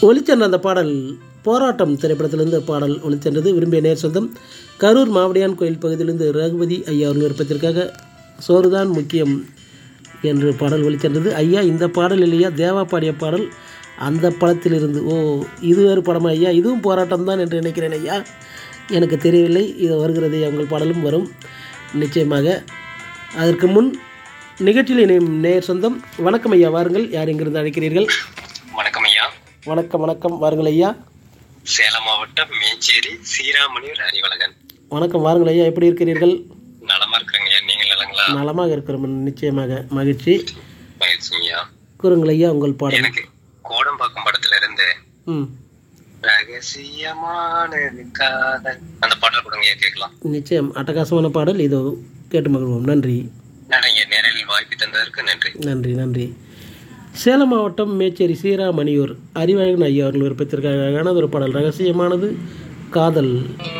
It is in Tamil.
ஒளிச்சென்ற அந்த பாடல் போராட்டம் திரைப்படத்திலிருந்து பாடல் ஒளிச்சென்றது விரும்பிய நேர் சொந்தம் கரூர் மாவடியான் கோயில் பகுதியிலிருந்து ரகுபதி ஐயா அவர்கள் விருப்பத்திற்காக சோறுதான் முக்கியம் என்று பாடல் ஒளிச்சென்றது ஐயா இந்த பாடல் இல்லையா தேவா பாடிய பாடல் அந்த படத்திலிருந்து ஓ இது வேறு படமா ஐயா இதுவும் போராட்டம் தான் என்று நினைக்கிறேன் ஐயா எனக்கு தெரியவில்லை இது வருகிறது உங்கள் பாடலும் வரும் நிச்சயமாக அதற்கு முன் நிகழ்ச்சியில் இணையும் நேர் சொந்தம் வணக்கம் ஐயா வாருங்கள் யார் இங்கிருந்து அழைக்கிறீர்கள் வணக்கம் ஐயா வணக்கம் வணக்கம் வாருங்கள் ஐயா சேலம் மாவட்டம் மேச்சேரி சீராமணியூர் அறிவழகன் வணக்கம் வாருங்கள் ஐயா எப்படி இருக்கிறீர்கள் நலமா இருக்கிறேங்க ஐயா நீங்கள் நலங்களா நலமாக இருக்கிறோம் நிச்சயமாக மகிழ்ச்சி மகிழ்ச்சி ஐயா கூறுங்கள் ஐயா உங்கள் பாடல் எனக்கு கோடம்பாக்கம் படத்துல இருந்து ம் ரகசியமானது காதல் அந்த பாடல் கொடுங்க ஐயா கேட்கலாம் நிச்சயம் அட்டகாசமான பாடல் இதோ கேட்டு மகிழ்வோம் நன்றி நான் ஐயா நேரில் வாய்ப்பு தந்ததற்கு நன்றி நன்றி நன்றி சேலம் மாவட்டம் மேச்சேரி சீரா மணியூர் அறிவழகன் ஐயா அவர்கள் விருப்பத்திற்காக ஒரு பாடல் ரகசியமானது காதல்